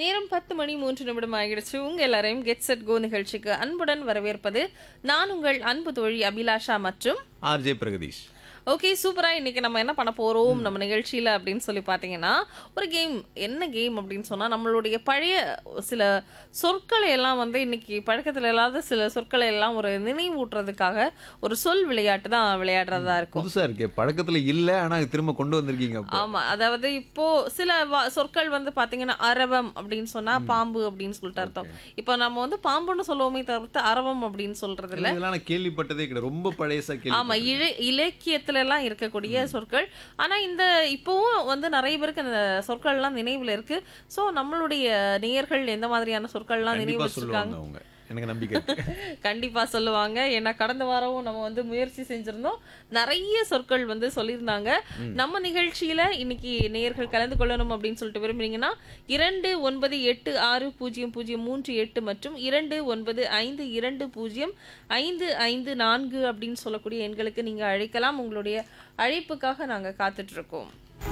நேரம் பத்து மணி மூன்று நிமிடம் ஆகிடுச்சு உங்க எல்லாரையும் கெட் செட் கோ நிகழ்ச்சிக்கு அன்புடன் வரவேற்பது நான் உங்கள் அன்பு தோழி அபிலாஷா மற்றும் ஆர்ஜே பிரகதீஷ் ஓகே சூப்பரா இன்னைக்கு நம்ம என்ன பண்ண போறோம் நம்ம நிகழ்ச்சியில அப்படின்னு சொல்லி பாத்தீங்கன்னா ஒரு கேம் என்ன கேம் அப்படின்னு சொன்னா நம்மளுடைய பழைய சில சொற்களை எல்லாம் வந்து இன்னைக்கு பழக்கத்துல இல்லாத சில சொற்களை எல்லாம் ஒரு நினைவூட்டுறதுக்காக ஒரு சொல் விளையாட்டு தான் விளையாடுறதா இருக்கும் புதுசா இருக்கே பழக்கத்துல இல்ல ஆனா இது திரும்ப கொண்டு வந்திருக்கீங்க அப்போ. ஆமா அதாவது இப்போ சில வா- சொற்கள் வந்து பாத்தீங்கன்னா அரவம் அப்படின்னு சொன்னா பாம்பு அப்படின்னு சொல்லிட்டு அர்த்தம் இப்போ நம்ம வந்து பாம்புன்னு சொல்லுவோமே தவிர்த்து அரவம் அப்படின்னு சொல்றது இல்ல இதெல்லாம் நான் கேள்விப்பட்டதே கிடையாது ரொம்ப பழையசா ஆமா கேள்வி இழ இலக்கியத்துல எல்லாம் இருக்கக்கூடிய சொற்கள் ஆனா இந்த இப்பவும் வந்து நிறைய பேருக்கு அந்த சொற்கள் எல்லாம் நினைவுல இருக்கு சோ நம்மளுடைய நேயர்கள் எந்த மாதிரியான சொற்கள்லாம் நினைவு கண்டிப்பா வச்சிருக்காங்க சொல்லுவாங்க அவங்க எனக்கு நம்பிக்கை இருக்கு. கண்டிப்பா சொல்லுவாங்க ஏன்னா கடந்த வாரமும் நம்ம வந்து முயற்சி செஞ்சிருந்தோம் நிறைய சொற்கள் வந்து சொல்லியிருந்தாங்க நம்ம நிகழ்ச்சியில இன்னைக்கு நேயர்கள் கலந்து கொள்ளணும் அப்படின்னு சொல்லிட்டு விரும்புறீங்கன்னா இரண்டு ஒன்பது எட்டு ஆறு பூஜ்ஜியம் பூஜ்ஜியம் மூன்று எட்டு மற்றும் இரண்டு ஒன்பது ஐந்து இரண்டு பூஜ்ஜியம் ஐந்து ஐந்து நான்கு அப்படின்னு சொல்லக்கூடிய எண்களுக்கு நீங்க அழைக்கலாம் உங்களுடைய அழைப்புக்காக நாங்க காத்துட்டு இருக்கோம்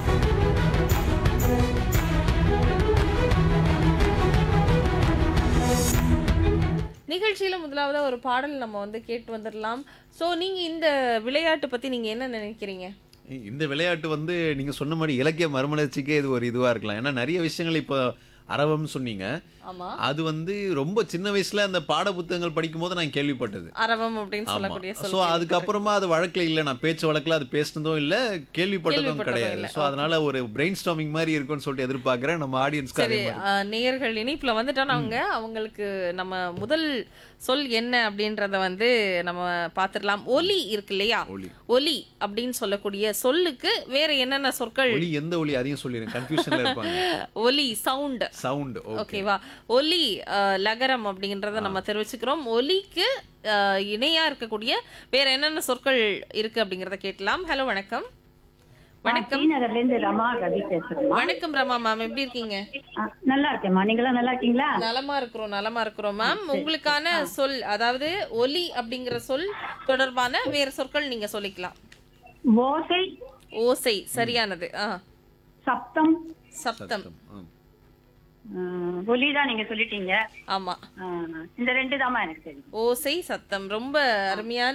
நிகழ்ச்சியில முதலாவதா ஒரு பாடல் நம்ம வந்து கேட்டு வந்துடலாம் சோ நீங்க இந்த விளையாட்டு பத்தி நீங்க என்ன நினைக்கிறீங்க இந்த விளையாட்டு வந்து நீங்க சொன்ன மாதிரி இலக்கிய மறுமலர்ச்சிக்கே இது ஒரு இதுவா இருக்கலாம் ஏன்னா நிறைய விஷயங்கள் இப்போ அரவம் சொன்னீங்க ஆமா அது வந்து ரொம்ப சின்ன வயசுல அந்த பாட புத்தகங்கள் படிக்கும் போது நான் கேள்விப்பட்டது அரவம் அப்படின்னு ஆமா சொல்லக்கூடிய சோ சொல் அதுக்கப்புறமா அது வழக்குல இல்ல நான் பேச்சு வழக்குல அது பேசினதும் இல்ல கேள்விப்பட்டதும் கேள்விப்பட்டதும் கிடையாது இல்ல. சோ அதனால ஒரு பிரெயின் ஸ்டாமிங் மாதிரி இருக்கும்னு சொல்லிட்டு எதிர்பார்க்கறேன் நம்ம ஆடியன்ஸ்க்கு அதே சரி மாதிரி அஹ், நேயர்கள் இணைப்புல வந்துட்டாங்க அவங்களுக்கு நம்ம முதல் சொல் என்ன அப்படின்றத வந்து நம்ம பாத்துடலாம் ஒலி இருக்கு இல்லையா ஒலி ஒலி அப்படின்னு சொல்லக்கூடிய சொல்லுக்கு வேற என்னென்ன சொற்கள் ஒலி எந்த ஒலி அதையும் சொல்லிடுறேன் கன்ஃபியூஷன்ல இருப்பாங்க ஒலி சவுண்ட் சவுண்ட் ஓகே ஓகேவா ஒலி அஹ், லகரம் அப்படிங்கறத நம்ம தெரிவிச்சுக்கிறோம் ஒலிக்கு அஹ், இணையா இருக்கக்கூடிய வேற என்னென்ன சொற்கள் இருக்கு அப்படிங்கறத கேட்கலாம் ஹலோ வணக்கம் வணக்கம் டி நகர்ல இருந்து ரமா ரவி பேசுறேம்மா வணக்கம் ரமா மேம் எப்படி இருக்கீங்க ஆ, நல்லா இருக்கேம்மா நீங்களாம் நல்லா இருக்கீங்களா நலமா இருக்கிறோம் நலமா இருக்கிறோம் மேம் உங்களுக்கான சொல் அதாவது ஒலி அப்படிங்கிற சொல் தொடர்பான வேற சொற்கள் நீங்க சொல்லிக்கலாம் ஓசை ஓசை சரியானது ஆ சப்தம் சப்தம் ஆ, ஒலிதான் நீங்க சொல்லிட்டீங்க ஆமா ஆ, இந்த ரெண்டு தாம்மா எனக்கு தெரியும் ஓசை சத்தம் ரொம்ப அருமையான